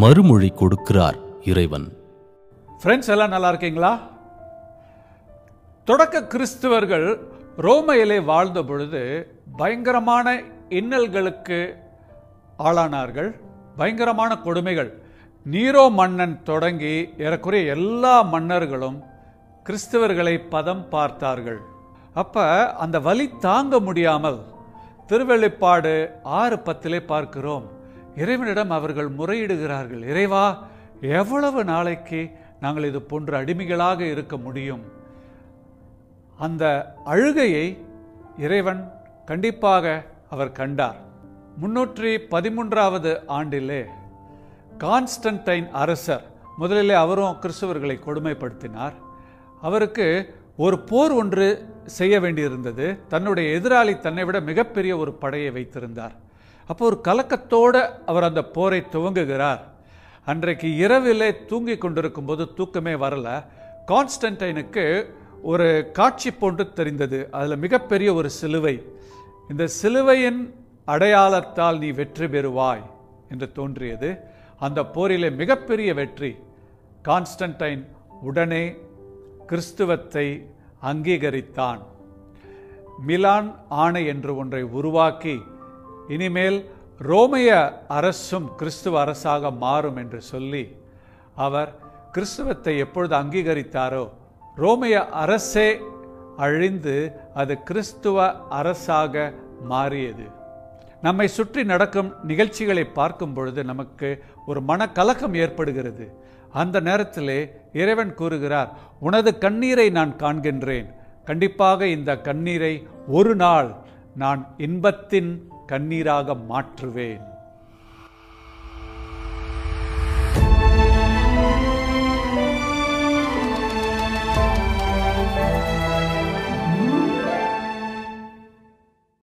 மறுமொழி கொடுக்கிறார் இறைவன் ஃப்ரெண்ட்ஸ் எல்லாம் நல்லா இருக்கீங்களா தொடக்க கிறிஸ்துவர்கள் ரோமையிலே வாழ்ந்த பொழுது பயங்கரமான இன்னல்களுக்கு ஆளானார்கள் பயங்கரமான கொடுமைகள் நீரோ மன்னன் தொடங்கி ஏறக்குறைய எல்லா மன்னர்களும் கிறிஸ்தவர்களை பதம் பார்த்தார்கள் அப்ப அந்த வலி தாங்க முடியாமல் திருவெளிப்பாடு ஆறு பத்திலே பார்க்கிறோம் இறைவனிடம் அவர்கள் முறையிடுகிறார்கள் இறைவா எவ்வளவு நாளைக்கு நாங்கள் இது போன்ற அடிமைகளாக இருக்க முடியும் அந்த அழுகையை இறைவன் கண்டிப்பாக அவர் கண்டார் முன்னூற்றி பதிமூன்றாவது ஆண்டிலே கான்ஸ்டன்டைன் அரசர் முதலிலே அவரும் கிறிஸ்தவர்களை கொடுமைப்படுத்தினார் அவருக்கு ஒரு போர் ஒன்று செய்ய வேண்டியிருந்தது தன்னுடைய எதிராளி தன்னை விட மிகப்பெரிய ஒரு படையை வைத்திருந்தார் அப்போ ஒரு கலக்கத்தோடு அவர் அந்த போரை துவங்குகிறார் அன்றைக்கு இரவிலே தூங்கி கொண்டிருக்கும் போது தூக்கமே வரல கான்ஸ்டன்டைனுக்கு ஒரு காட்சி போன்று தெரிந்தது அதில் மிகப்பெரிய ஒரு சிலுவை இந்த சிலுவையின் அடையாளத்தால் நீ வெற்றி பெறுவாய் என்று தோன்றியது அந்த போரிலே மிகப்பெரிய வெற்றி கான்ஸ்டன்டைன் உடனே கிறிஸ்துவத்தை அங்கீகரித்தான் மிலான் ஆணை என்று ஒன்றை உருவாக்கி இனிமேல் ரோமைய அரசும் கிறிஸ்துவ அரசாக மாறும் என்று சொல்லி அவர் கிறிஸ்துவத்தை எப்பொழுது அங்கீகரித்தாரோ ரோமைய அரசே அழிந்து அது கிறிஸ்துவ அரசாக மாறியது நம்மை சுற்றி நடக்கும் நிகழ்ச்சிகளை பார்க்கும் பொழுது நமக்கு ஒரு மனக்கலக்கம் ஏற்படுகிறது அந்த நேரத்திலே இறைவன் கூறுகிறார் உனது கண்ணீரை நான் காண்கின்றேன் கண்டிப்பாக இந்த கண்ணீரை ஒரு நாள் நான் இன்பத்தின் கண்ணீராக மாற்றுவேன்